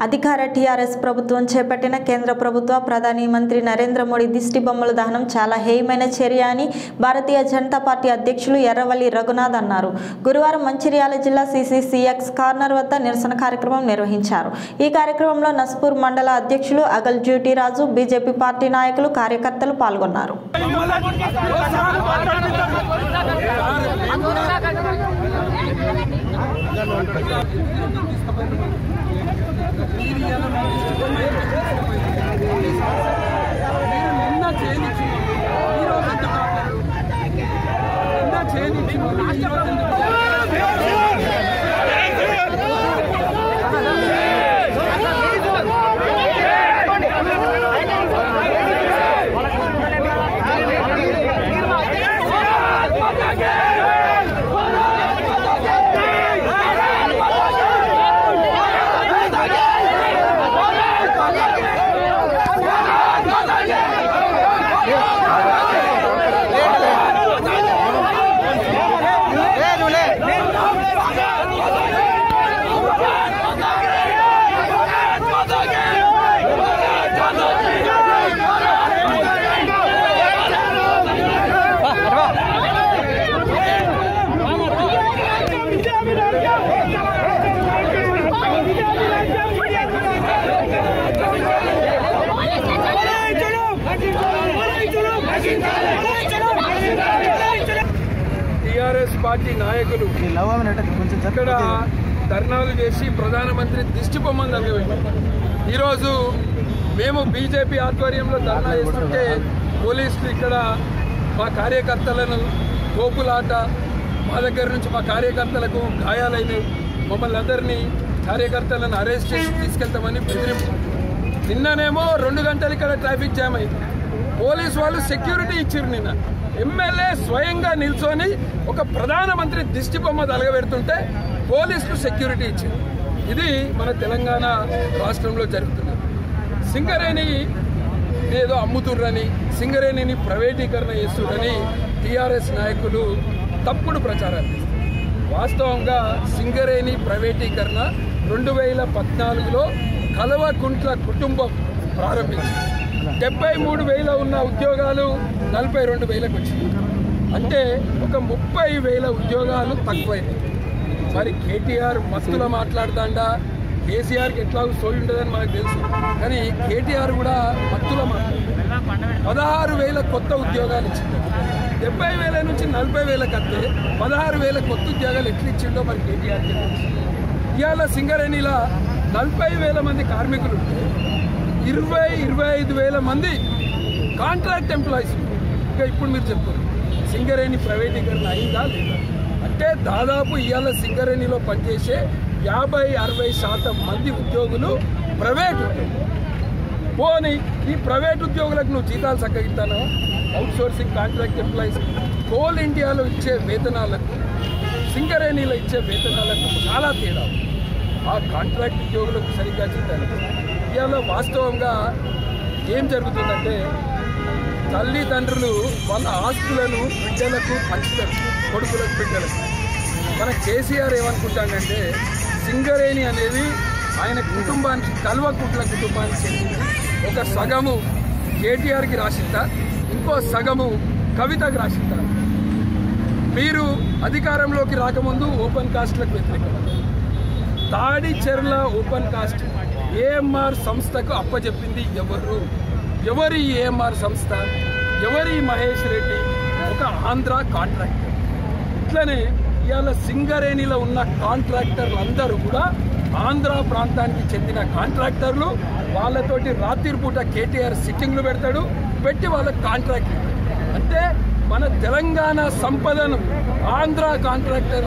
అధికార టీఆర్ఎస్ ప్రభుత్వం చేపట్టిన కేంద్ర ప్రభుత్వ ప్రధాని మంత్రి నరేంద్ర మోడీ దిష్టి బొమ్మల దహనం చాలా హేయమైన చర్య అని భారతీయ జనతా పార్టీ అధ్యక్షులు ఎర్రవల్లి రఘునాథ్ అన్నారు గురువారం మంచిర్యాల జిల్లా సిసిసిఎక్స్ కార్నర్ వద్ద నిరసన కార్యక్రమం నిర్వహించారు ఈ కార్యక్రమంలో నస్పూర్ మండల అధ్యక్షులు అగల్ జ్యూటీ రాజు బీజేపీ పార్టీ నాయకులు కార్యకర్తలు పాల్గొన్నారు నిన్న చేయనిచ్చు ఈ రోజు ఎందుకు ఆపారు? నిన్న చేయనిచ్చు ఈ రోజు ఎందుకు టిఆర్ఎస్ పార్టీ నాయకులు ఇక్కడ ధర్నాలు చేసి ప్రధానమంత్రి దిష్టి బొమ్మను తగ్గబెట్టారు ఈరోజు మేము బీజేపీ ఆధ్వర్యంలో ధర్నా చేస్తుంటే పోలీసులు ఇక్కడ మా కార్యకర్తలను తోపులాట మా దగ్గర నుంచి మా కార్యకర్తలకు గాయాలైన మమ్మల్ని అందరినీ కార్యకర్తలను అరెస్ట్ చేసి తీసుకెళ్తామని బెదిరింపు నిన్ననేమో రెండు గంటలు ఇక్కడ ట్రాఫిక్ జామ్ అయింది పోలీస్ వాళ్ళు సెక్యూరిటీ ఇచ్చారు నిన్న ఎమ్మెల్యే స్వయంగా నిల్చొని ఒక ప్రధానమంత్రి దిష్టి బొమ్మ తలగబెడుతుంటే పోలీసులు సెక్యూరిటీ ఇచ్చారు ఇది మన తెలంగాణ రాష్ట్రంలో జరుగుతున్నది సింగరేణి ఏదో అమ్ముతుర్రని సింగరేణిని ప్రైవేటీకరణ చేస్తుర్రని టీఆర్ఎస్ నాయకులు తప్పుడు ప్రచారాలు చేస్తారు వాస్తవంగా సింగరేణి ప్రైవేటీకరణ రెండు వేల పద్నాలుగులో కలవకుంట్ల కుటుంబం ప్రారంభించింది డెబ్బై మూడు వేల ఉన్న ఉద్యోగాలు నలభై రెండు వేలకు వచ్చింది అంటే ఒక ముప్పై వేల ఉద్యోగాలు తక్కువైనాయి మరి కేటీఆర్ మస్తులో మాట్లాడుతాండా కేసీఆర్కి ఎట్లా సోయి ఉండదని మనకు తెలుసు కానీ కేటీఆర్ కూడా మత్తులో మాట్లాడు పదహారు వేల కొత్త ఉద్యోగాలు ఇచ్చిండు డెబ్బై వేల నుంచి నలభై వేలకు వస్తే పదహారు వేల కొత్త ఉద్యోగాలు ఎట్లా ఇచ్చిండో మరి కేటీఆర్ ఇవాళ సింగరేణిలో నలభై వేల మంది కార్మికులు ఉంటే ఇరవై ఇరవై ఐదు వేల మంది కాంట్రాక్ట్ ఎంప్లాయీస్ ఇంకా ఇప్పుడు మీరు చెప్తారు సింగరేణి ప్రైవేటీకరణ అయిందా లేదా అంటే దాదాపు ఇవాళ సింగరేణిలో పనిచేసే యాభై అరవై శాతం మంది ఉద్యోగులు ప్రైవేట్ ఉద్యోగులు పోనీ ఈ ప్రైవేట్ ఉద్యోగులకు నువ్వు జీతాలు చక్కగిస్తాను outsourcing contract employees coal ఇండియాలో ఇచ్చే వేతనాలకు సింగరేణిలో ఇచ్చే వేతనాలకు చాలా తేడా ఉంది. ఆ కాంట్రాక్ట్ ఉద్యోగులకు సరిగ్గా జీతాలు ఇవాళ వాస్తవంగా ఏం జరుగుతుందంటే తల్లిదండ్రులు వాళ్ళ ఆస్తులను బిడ్డలకు పంచుతారు కొడుకులకు బిడ్డలకు మన కేసీఆర్ ఏమనుకుంటాడంటే సింగరేణి అనేది ఆయన కుటుంబానికి కల్వకుట్ల కుటుంబానికి చెందింది ఒక సగము కేటీఆర్కి రాసిద్దా ఇంకో సగము కవితకు రాసిద్దా మీరు అధికారంలోకి రాకముందు ఓపెన్ కాస్ట్లకు వ్యతిరేకం తాడి చెర్ల ఓపెన్ కాస్ట్ ఏఎంఆర్ సంస్థకు అప్పచెప్పింది ఎవరు ఎవరి ఏఎంఆర్ సంస్థ ఎవరి మహేష్ రెడ్డి ఒక ఆంధ్ర కాంట్రాక్టర్ ఇట్లనే ఇవాళ సింగరేణిలో ఉన్న కాంట్రాక్టర్లు అందరూ కూడా ఆంధ్ర ప్రాంతానికి చెందిన కాంట్రాక్టర్లు వాళ్ళతోటి రాత్రి పూట కేటీఆర్ సిట్టింగ్లు పెడతాడు పెట్టి వాళ్ళకి కాంట్రాక్ట్ అంటే మన తెలంగాణ సంపదను ఆంధ్ర కాంట్రాక్టర్